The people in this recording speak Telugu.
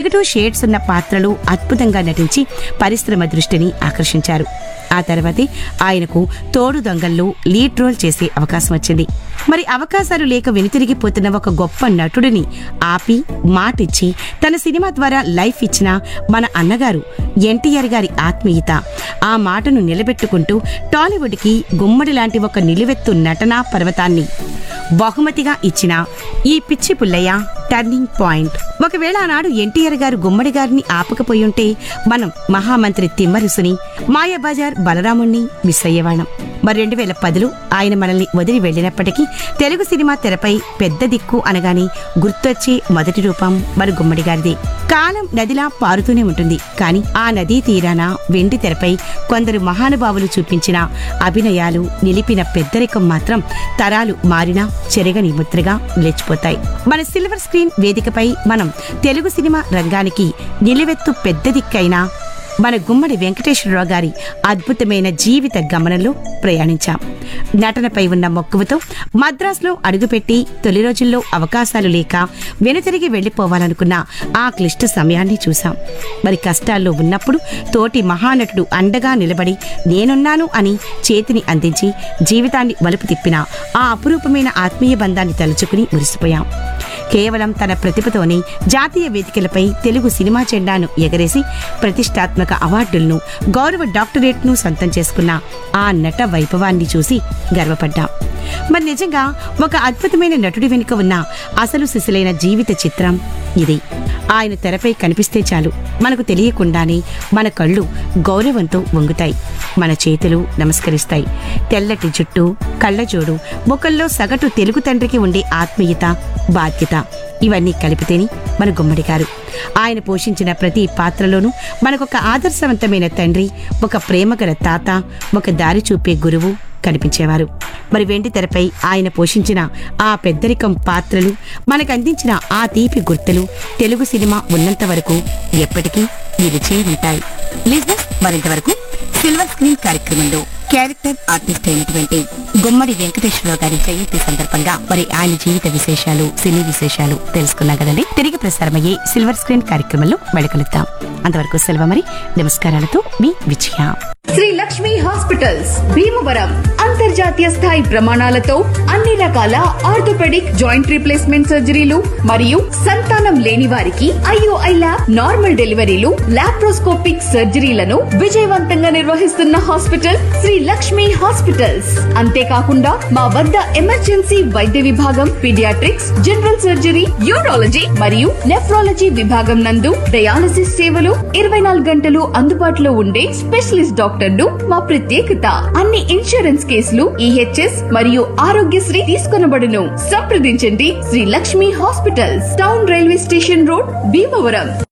నెగటివ్ షేడ్స్ ఉన్న పాత్రలు అద్భుతంగా నటించి పరిశ్రమ దృష్టిని ఆకర్షించారు ఆ తర్వాతే ఆయనకు తోడు దొంగల్లో లీడ్ రోల్ చేసే అవకాశం వచ్చింది మరి అవకాశాలు లేక వెనుతిరిగిపోతున్న ఒక గొప్ప నటుడిని ఆపి మాటిచ్చి తన సినిమా ద్వారా లైఫ్ ఇచ్చిన మన అన్నగారు ఎన్టీఆర్ గారి ఆత్మీయత ఆ మాటను నిలబెట్టుకుంటూ టాలీవుడ్కి గుమ్మడి లాంటి ఒక నిలువెత్తు నటనా పర్వతాన్ని బహుమతిగా ఇచ్చిన ఈ పిచ్చి పుల్లయ్య టర్నింగ్ పాయింట్ ఒకవేళ ఆనాడు ఎన్టీఆర్ గారు గుమ్మడి గారిని ఆపకపోయి ఉంటే మనం మహామంత్రి తిమ్మరుసుని మాయాబజార్ బలరాముణ్ణి మిస్ అయ్యేవాళ్ళం మరి రెండు వేల పదిలో ఆయన మనల్ని వదిలి వెళ్ళినప్పటికీ తెలుగు సినిమా తెరపై పెద్ద దిక్కు అనగానే గుర్తొచ్చే మొదటి రూపం మన గుమ్మడి గారిదే కాలం నదిలా పారుతూనే ఉంటుంది కానీ ఆ నదీ తీరాన వెండి తెరపై కొందరు మహానుభావులు చూపించిన అభినయాలు నిలిపిన పెద్దరికం మాత్రం తరాలు మారినా చెరగని ముద్రగా నిలిచిపోతాయి మన సిల్వర్ స్క్రీన్ వేదికపై మనం తెలుగు సినిమా రంగానికి నిలువెత్తు పెద్ద దిక్కైన మన గుమ్మడి వెంకటేశ్వరరావు గారి అద్భుతమైన జీవిత గమనంలో ప్రయాణించాం నటనపై ఉన్న మక్కువతో మద్రాసులో అడుగుపెట్టి తొలి రోజుల్లో అవకాశాలు లేక వెనుతిరిగి వెళ్లిపోవాలనుకున్న ఆ క్లిష్ట సమయాన్ని చూశాం మరి కష్టాల్లో ఉన్నప్పుడు తోటి మహానటుడు అండగా నిలబడి నేనున్నాను అని చేతిని అందించి జీవితాన్ని మలుపు తిప్పిన ఆ అపురూపమైన ఆత్మీయ బంధాన్ని తలుచుకుని మురిసిపోయాం కేవలం తన ప్రతిభతోనే జాతీయ వేదికలపై తెలుగు సినిమా జెండాను ఎగరేసి ప్రతిష్టాత్మక అవార్డులను గౌరవ డాక్టరేట్ను సొంతం చేసుకున్న ఆ నట వైభవాన్ని చూసి గర్వపడ్డాం మరి నిజంగా ఒక అద్భుతమైన నటుడి వెనుక ఉన్న అసలు సిసలైన జీవిత చిత్రం ఇది ఆయన తెరపై కనిపిస్తే చాలు మనకు తెలియకుండానే మన కళ్ళు గౌరవంతో వంగుతాయి మన చేతులు నమస్కరిస్తాయి తెల్లటి జుట్టు కళ్ళజోడు ముఖంలో సగటు తెలుగు తండ్రికి ఉండే ఆత్మీయత బాధ్యత ఇవన్నీ కలిపితేనే మన గుమ్మడి గారు ఆయన పోషించిన ప్రతి పాత్రలోనూ మనకొక ఆదర్శవంతమైన తండ్రి ఒక ప్రేమగల తాత ఒక దారి చూపే గురువు కనిపించేవారు మరి వెండి తెరపై ఆయన పోషించిన ఆ పెద్దరికం పాత్రలు మనకు అందించిన ఆ తీపి గుర్తులు తెలుగు సినిమా ఉన్నంత వరకు ఎప్పటికీ నిలిచే ఉంటాయి లిజినెస్ మరింతవరకు సిల్వర్ స్క్రీన్ కార్యక్రమంలో క్యారెక్టర్ ఆర్టిస్ట్ అయినటువంటి గుమ్మడి వెంకటేశ్వరరావు గారి జయంతి సందర్భంగా మరి ఆయన జీవిత విశేషాలు సినీ విశేషాలు తెలుసుకున్నాం కదండి తిరిగి ప్రసారమయ్యే సిల్వర్ స్క్రీన్ కార్యక్రమంలో మళ్ళీ అంతవరకు సెలవు మరి నమస్కారాలతో మీ విజయ శ్రీ లక్ష్మి హాస్పిటల్స్ భీమవరం అంతర్జాతీయ స్థాయి ప్రమాణాలతో అన్ని రకాల ఆర్థోపెడిక్ జాయింట్ రీప్లేస్మెంట్ సర్జరీలు మరియు సంతానం లేని వారికి ఐఓఐ ల్యాబ్ నార్మల్ డెలివరీలు లాప్రోస్కోపిక్ సర్జరీలను విజయవంతంగా నిర్వహిస్తున్న హాస్పిటల్ శ్రీ లక్ష్మి హాస్పిటల్స్ అంతేకాకుండా మా వద్ద ఎమర్జెన్సీ వైద్య విభాగం పీడియాట్రిక్స్ జనరల్ సర్జరీ యూరాలజీ మరియు నెఫ్రాలజీ విభాగం నందు డయాలసిస్ సేవలు ఇరవై నాలుగు గంటలు అందుబాటులో ఉండే స్పెషలిస్ట్ డాక్టర్లు మా ప్రత్యేకత అన్ని ఇన్సూరెన్స్ కేసులు ఈహెచ్ఎస్ మరియు ఆరోగ్యశ్రీ తీసుకొనబడును సంప్రదించండి Sri Lakshmi hospitals town railway station road Bhimavaram